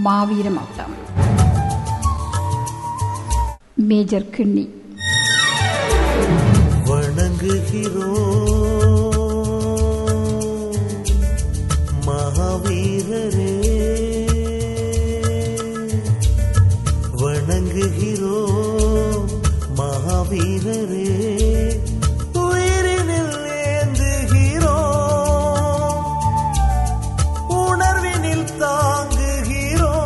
மாவீர மகுடம் மேஜர் கிண்ணி வணங்குகிறோம் மகாவீரரே வணங்குகிறோம் மகாவீரரே உயிரினில் ஏந்துகிறோம் உணர்வினில் தாங்குகிறோம்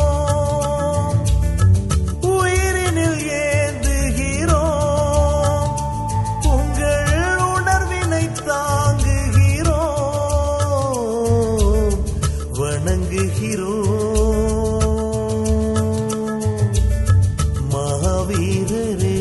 உயிரினில் ஏந்துகிறோம் உங்கள் உணர்வினை தாங்குகிறோம் வணங்குகிறோம் மகாவீரரே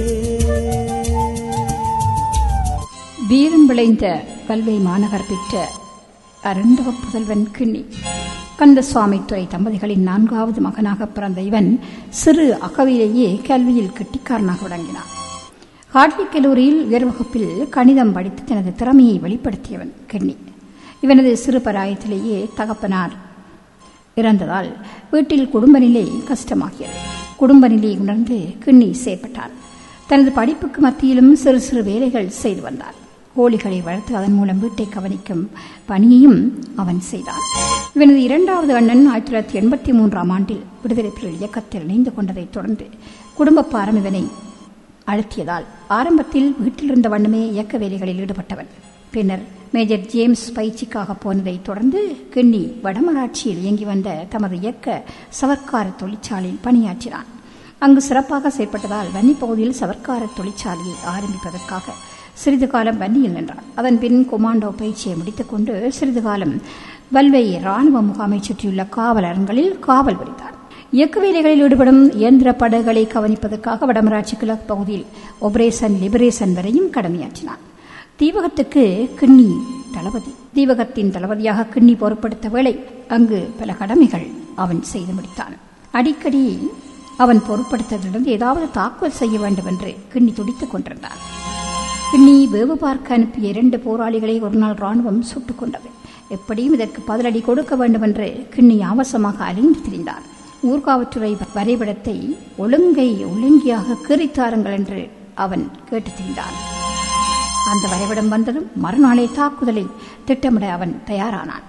வீரம் விளைந்த கல்வி மாநகர் பெற்ற அருந்தவ புதல்வன் கிண்ணி கந்தசுவாமி துறை தம்பதிகளின் நான்காவது மகனாக பிறந்த இவன் சிறு அகவிலேயே கல்வியில் கெட்டிக்காரனாக விளங்கினான் ஹார்ட்லி கல்லூரியில் உயர் வகுப்பில் கணிதம் படித்து தனது திறமையை வெளிப்படுத்தியவன் கிண்ணி இவனது சிறு பராயத்திலேயே தகப்பனார் இறந்ததால் வீட்டில் குடும்ப நிலை கஷ்டமாகியது குடும்ப நிலையை உணர்ந்து கிண்ணி செயற்பட்டான் தனது படிப்புக்கு மத்தியிலும் சிறு சிறு வேலைகள் செய்து வந்தார் கோழிகளை வளர்த்து அதன் மூலம் வீட்டை கவனிக்கும் பணியையும் அவன் செய்தான் இவனது இரண்டாவது அண்ணன் ஆயிரத்தி தொள்ளாயிரத்தி எண்பத்தி மூன்றாம் ஆண்டில் விடுதலை புலிகள் இயக்கத்தில் இணைந்து கொண்டதைத் தொடர்ந்து குடும்ப பாரம் இவனை அழுத்தியதால் ஆரம்பத்தில் வீட்டிலிருந்த வண்ணமே இயக்க வேலைகளில் ஈடுபட்டவன் பின்னர் மேஜர் ஜேம்ஸ் பயிற்சிக்காக போனதைத் தொடர்ந்து கிண்ணி வடமராட்சியில் இயங்கி வந்த தமது இயக்க சவர்க்கார தொழிற்சாலையில் பணியாற்றினான் அங்கு சிறப்பாக செயற்பட்டதால் வன்னி பகுதியில் சவர்க்கார தொழிற்சாலையை ஆரம்பிப்பதற்காக சிறிது காலம் வன்னியில் நின்றார் அதன் பின் கொமாண்டோ பயிற்சியை முடித்துக்கொண்டு சிறிது காலம் வல்வை ராணுவ முகாமை சுற்றியுள்ள காவல் அரண்களில் காவல் புரிந்தார் இயக்க வேலைகளில் ஈடுபடும் இயந்திர படகுகளை கவனிப்பதற்காக வடமராட்சி கிழக்கு பகுதியில் ஆபரேஷன் லிபரேஷன் வரையும் கடமையாற்றினான் தீவகத்துக்கு கிண்ணி தளபதி தீவகத்தின் தளபதியாக கிண்ணி பொறுப்படுத்த வேளை அங்கு பல கடமைகள் அவன் செய்து முடித்தான் அடிக்கடி அவன் பொறுப்படுத்ததிலிருந்து ஏதாவது தாக்குதல் செய்ய வேண்டும் என்று கிண்ணி துடித்துக் கொண்டிருந்தான் கிண்ணி வேவு பார்க்க அனுப்பிய இரண்டு போராளிகளை ஒரு நாள் ராணுவம் சுட்டுக் கொண்டது எப்படியும் இதற்கு பதிலடி கொடுக்க வேண்டும் என்று கிண்ணி ஆவசமாக அலைந்து திரிந்தார் ஊர்காவற்றுறை வரைபடத்தை ஒழுங்கை ஒழுங்கியாக கீறித்தாருங்கள் என்று அவன் கேட்டு திரிந்தான் அந்த வரைபடம் வந்ததும் மறுநாளே தாக்குதலை திட்டமிட அவன் தயாரானான்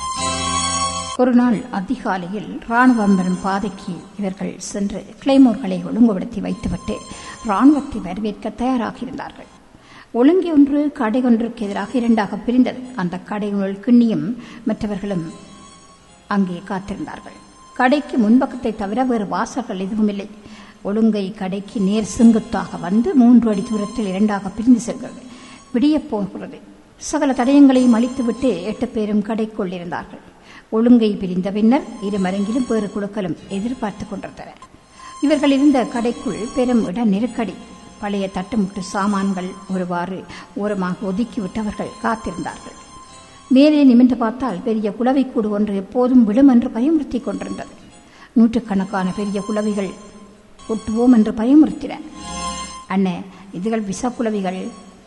ஒரு நாள் அதிகாலையில் ராணுவம் வரும் பாதைக்கு இவர்கள் சென்று கிளைமோர்களை ஒழுங்குபடுத்தி வைத்துவிட்டு ராணுவத்தை வரவேற்க தயாராகியிருந்தார்கள் ஒழுங்கி ஒன்று கடை ஒன்றுக்கு எதிராக இரண்டாக பிரிந்தது அந்த கடையுள் கிண்ணியும் மற்றவர்களும் அங்கே காத்திருந்தார்கள் கடைக்கு முன்பக்கத்தை தவிர வேறு வாசல்கள் எதுவும் இல்லை ஒழுங்கை கடைக்கு நேர் செங்குத்தாக வந்து மூன்று அடி தூரத்தில் இரண்டாக பிரிந்து செல்கிறது விடியப் போகிறது சகல தடயங்களையும் அழித்துவிட்டு எட்டு பேரும் கடைக்குள் இருந்தார்கள் ஒழுங்கை பிரிந்த பின்னர் இரு மரங்கிலும் வேறு குழுக்களும் எதிர்பார்த்து கொண்டிருந்தனர் இவர்கள் இருந்த கடைக்குள் பெரும் இட நெருக்கடி பழைய தட்டுமுட்டு சாமான்கள் ஒருவாறு ஓரமாக ஒதுக்கிவிட்டவர்கள் காத்திருந்தார்கள் மேலே நிமிர்ந்து பார்த்தால் பெரிய குளவிக்கூடு ஒன்று எப்போதும் விழும் என்று பயமுறுத்தி கொண்டிருந்தது நூற்றுக்கணக்கான பெரிய குளவிகள் ஒட்டுவோம் என்று பயமுறுத்தின அண்ணே இதுகள் விஷக்குளவிகள்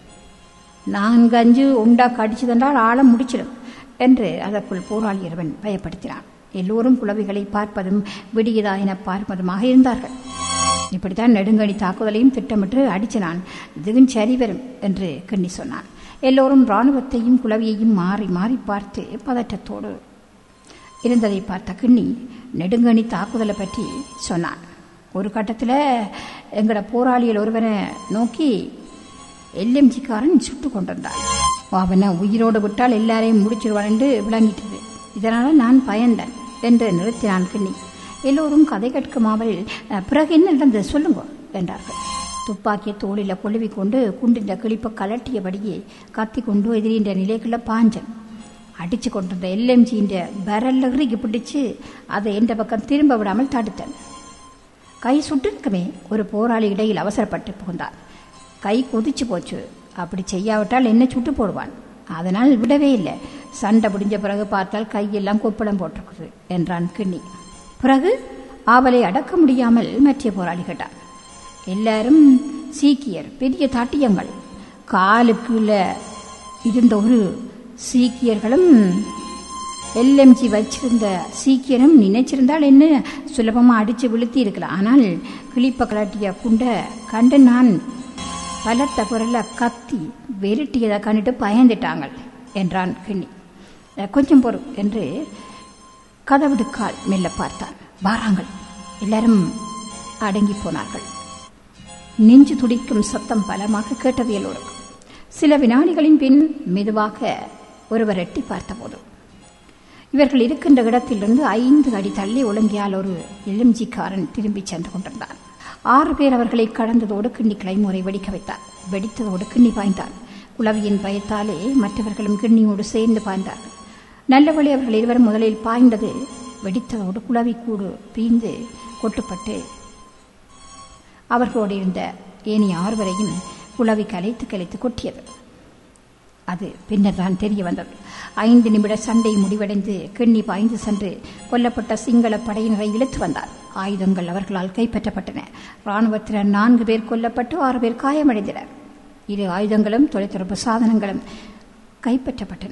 நான்கு அஞ்சு உண்டா கடிச்சதென்றால் ஆழம் முடிச்சிடும் என்று அதற்குள் போராளி ஒருவன் பயப்படுத்தினான் எல்லோரும் குளவிகளை பார்ப்பதும் விடியதா என பார்ப்பதுமாக இருந்தார்கள் இப்படித்தான் நெடுங்கணி தாக்குதலையும் திட்டமிட்டு அடிச்சினான் இதுவும் சரி வரும் என்று கிண்ணி சொன்னான் எல்லோரும் இராணுவத்தையும் குளவியையும் மாறி மாறி பார்த்து பதற்றத்தோடு இருந்ததை பார்த்த கிண்ணி நெடுங்கணி தாக்குதலை பற்றி சொன்னான் ஒரு கட்டத்தில் எங்களோட போராளிகள் ஒருவனை நோக்கி எல்எம்ஜிக்காரன் சுட்டு கொண்டிருந்தான் அவனை உயிரோடு விட்டால் எல்லாரையும் முடிச்சிருவான் என்று விளங்கிட்டது இதனால் நான் பயந்தேன் என்று நிறுத்தினான் கிண்ணி எல்லோரும் கதை கேட்குமாவல் பிறகு என்ன நடந்தது சொல்லுங்க என்றார்கள் துப்பாக்கியை தோளில் கொழுவி கொண்டு குண்டின்ற கிளிப்பை கலட்டியபடியே கத்தி கொண்டு எதிரின்ற நிலைக்குள்ள பாஞ்சன் அடிச்சு கொண்டிருந்த எல்எம்ஜின்ற பரல்ல இறுக்கி பிடிச்சு அதை எந்த பக்கம் திரும்ப விடாமல் தடுத்தேன் கை சுட்டிருக்குமே ஒரு போராளி இடையில் அவசரப்பட்டு புகுந்தார் கை கொதிச்சு போச்சு அப்படி செய்யாவிட்டால் என்ன சுட்டு போடுவான் அதனால் விடவே இல்லை சண்டை முடிஞ்ச பிறகு பார்த்தால் கையெல்லாம் கொப்பளம் போட்டிருக்குது என்றான் கிண்ணி பிறகு ஆவலை அடக்க முடியாமல் மற்ற போராளி கேட்டார் எல்லாரும் சீக்கியர் பெரிய தாட்டியங்கள் காலுக்குள்ள இருந்த ஒரு சீக்கியர்களும் எல்எம்ஜி வச்சிருந்த சீக்கிரம் நினைச்சிருந்தால் என்ன சுலபமாக அடித்து விழுத்தி இருக்கலாம் ஆனால் கிளிப்ப கலாட்டிய குண்டை கண்டு நான் பலத்த குரல்ல கத்தி வெருட்டியதை கண்டுட்டு பயந்துட்டாங்க என்றான் கிண்ணி "அஹ், கொஞ்சம் பொறு என்று கதவிடுக்கால் மெல்ல பார்த்தான் வாராங்கள் எல்லாரும் அடங்கி போனார்கள் நெஞ்சு துடிக்கும் சத்தம் பலமாக கேட்டது எல்லோருக்கும் சில வினாடிகளின் பின் மெதுவாக ஒருவர் எட்டி பார்த்தபோது இவர்கள் இருக்கின்ற இடத்திலிருந்து ஐந்து அடி தள்ளி ஒழுங்கியால் ஒரு எலும்ஜிக்காரன் திரும்பிச் சென்று கொண்டிருந்தான் ஆறு பேர் அவர்களை கடந்ததோடு கிண்ணி கிளைமுறை வெடிக்க வைத்தார் வெடித்ததோடு கிண்ணி பாய்ந்தான் குளவியின் பயத்தாலே மற்றவர்களும் கிண்ணியோடு சேர்ந்து பாய்ந்தார்கள் நல்லவழி அவர்கள் இருவரும் முதலில் பாய்ந்தது வெடித்ததோடு குளவி கூடு பீந்து கொட்டுப்பட்டு அவர்களோடு இருந்த ஏனைய ஆறுவரையும் குளவி கலைத்து கலைத்து கொட்டியது அது பின்னர் தான் தெரிய வந்தது ஐந்து நிமிட சண்டை முடிவடைந்து கிண்ணி பாய்ந்து சென்று கொல்லப்பட்ட சிங்கள படையினரை இழுத்து வந்தார் ஆயுதங்கள் அவர்களால் கைப்பற்றப்பட்டன இராணுவத்தினர் நான்கு பேர் கொல்லப்பட்டு ஆறு பேர் காயமடைந்தனர் இரு ஆயுதங்களும் தொலைத்தொடர்பு சாதனங்களும் கைப்பற்றப்பட்டன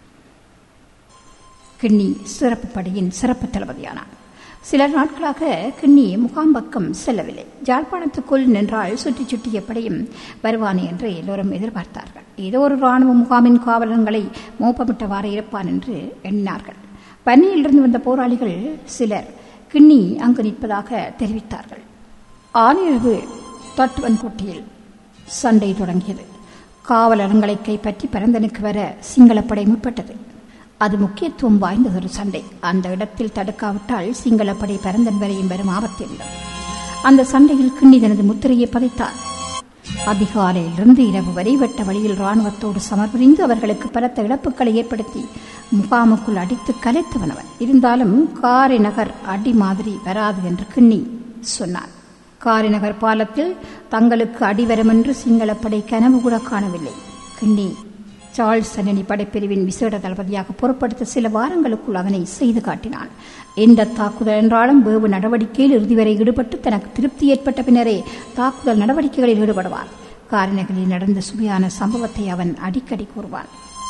கிண்ணி சிறப்பு படையின் சிறப்பு தளபதியானார் சில நாட்களாக கிண்ணி முகாம் பக்கம் செல்லவில்லை ஜாழ்ப்பாணத்துக்குள் நின்றால் சுற்றி சுற்றி எப்படியும் வருவானே என்று எல்லோரும் எதிர்பார்த்தார்கள் ஏதோ ஒரு இராணுவ முகாமின் காவலன்களை மோப்பமிட்டவாறு இருப்பான் என்று எண்ணினார்கள் பன்னியிலிருந்து வந்த போராளிகள் சிலர் கிண்ணி அங்கு நிற்பதாக தெரிவித்தார்கள் ஆனிரவு தட்டுவன்கோட்டையில் சண்டை தொடங்கியது காவலரங்களை கைப்பற்றி பரந்தனுக்கு வர சிங்களப்படை முற்பட்டது அது முக்கியத்துவம் வாய்ந்ததொரு சண்டை அந்த இடத்தில் தடுக்காவிட்டால் சிங்களப்படை பரந்தன் வரையும் வரும் ஆபத்திருந்தது அந்த சண்டையில் கிண்ணி தனது முத்திரையை பதைத்தார் அதிகாலையிலிருந்து இரவு வரை வெட்ட வழியில் இராணுவத்தோடு சமர்புரிந்து அவர்களுக்கு பலத்த இழப்புகளை ஏற்படுத்தி முகாமுக்குள் அடித்து கலைத்தவனவன் இருந்தாலும் காரிநகர் அடி மாதிரி வராது என்று கிண்ணி சொன்னான் காரிநகர் பாலத்தில் தங்களுக்கு அடிவரும் என்று சிங்களப்படை கனவு கூட காணவில்லை கிண்ணி சார்ல்ஸ் சன்னனி படைப்பிரிவின் விசேட தளபதியாக பொறுப்படுத்த சில வாரங்களுக்குள் அதனை செய்து காட்டினான் எந்த தாக்குதல் என்றாலும் வேவு நடவடிக்கையில் இறுதி வரை ஈடுபட்டு தனக்கு திருப்தி ஏற்பட்ட பின்னரே தாக்குதல் நடவடிக்கைகளில் ஈடுபடுவான் காரிநகரில் நடந்த சுவையான சம்பவத்தை அவன் அடிக்கடி கூறுவான்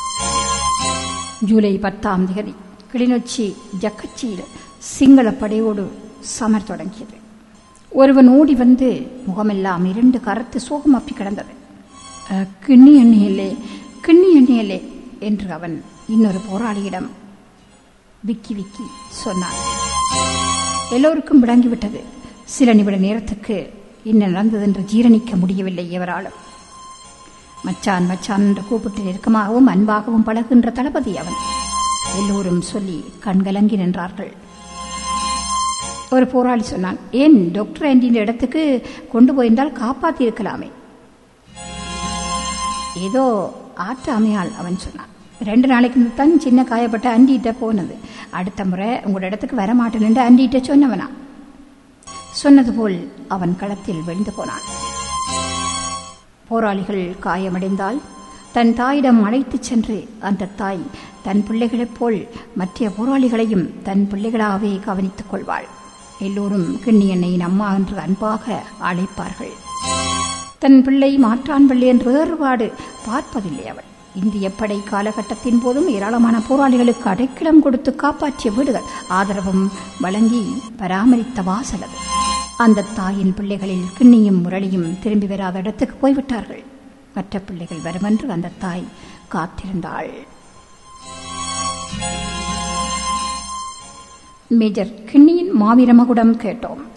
ஜூலை பத்தாம் தேதி கிளிநொச்சி ஜக்கச்சியில் சிங்கள படையோடு சமர் தொடங்கியது ஒருவன் ஓடி வந்து முகமெல்லாம் இரண்டு கருத்து சோகமப்பி கிடந்தது "அஹ், கிண்ணி எண்ணியலே கிண்ணி எண்ணியலே என்று அவன் இன்னொரு போராளியிடம் விக்கி விக்கி சொன்னான் எல்லோருக்கும் விளங்கிவிட்டது சில நிமிட நேரத்துக்கு என்ன நடந்தது என்று ஜீரணிக்க முடியவில்லை எவராலும் மச்சான் மச்சான் என்று கூப்பிட்டு நெருக்கமாகவும் அன்பாகவும் பழகுகின்ற தளபதி அவன் எல்லோரும் சொல்லி கண்கலங்கி நின்றார்கள் ஒரு போராளி சொன்னான் ஏன் டாக்டர் ஆண்டியின் இடத்துக்கு கொண்டு போயிருந்தால் காப்பாத்தி இருக்கலாமே ஏதோ ஆற்றாமையால் அவன் சொன்னான் ரெண்டு நாளைக்கு முன்பு தான் சின்ன காயப்பட்ட அண்டிகிட்ட போனது அடுத்த முறை உங்களோட இடத்துக்கு வரமாட்டேன்னு அண்டிகிட்ட சொன்னவனா சொன்னது போல் அவன் களத்தில் விழுந்து போனான் போராளிகள் காயமடைந்தால் தன் தாயிடம் அழைத்துச் சென்று அந்த தாய் தன் பிள்ளைகளைப் போல் மற்ற போராளிகளையும் தன் பிள்ளைகளாகவே கவனித்துக் கொள்வாள் எல்லோரும் கிண்ணியண்ணையின் அம்மா என்று அன்பாக அழைப்பார்கள் தன் பிள்ளை மாற்றான் பிள்ளை என்று வேறுபாடு பார்ப்பதில்லை அவள் இந்திய படை காலகட்டத்தின் போதும் ஏராளமான போராளிகளுக்கு அடைக்கலம் கொடுத்து காப்பாற்றிய வீடுகள் ஆதரவும் வழங்கி பராமரித்த வாசல் அது அந்த தாயின் பிள்ளைகளில் கிண்ணியும் முரளியும் திரும்பி வராத இடத்துக்கு போய்விட்டார்கள் மற்ற பிள்ளைகள் வருமென்று அந்த தாய் காத்திருந்தாள் மேஜர் கிண்ணியின் மாவீரமகுடம் கேட்டோம்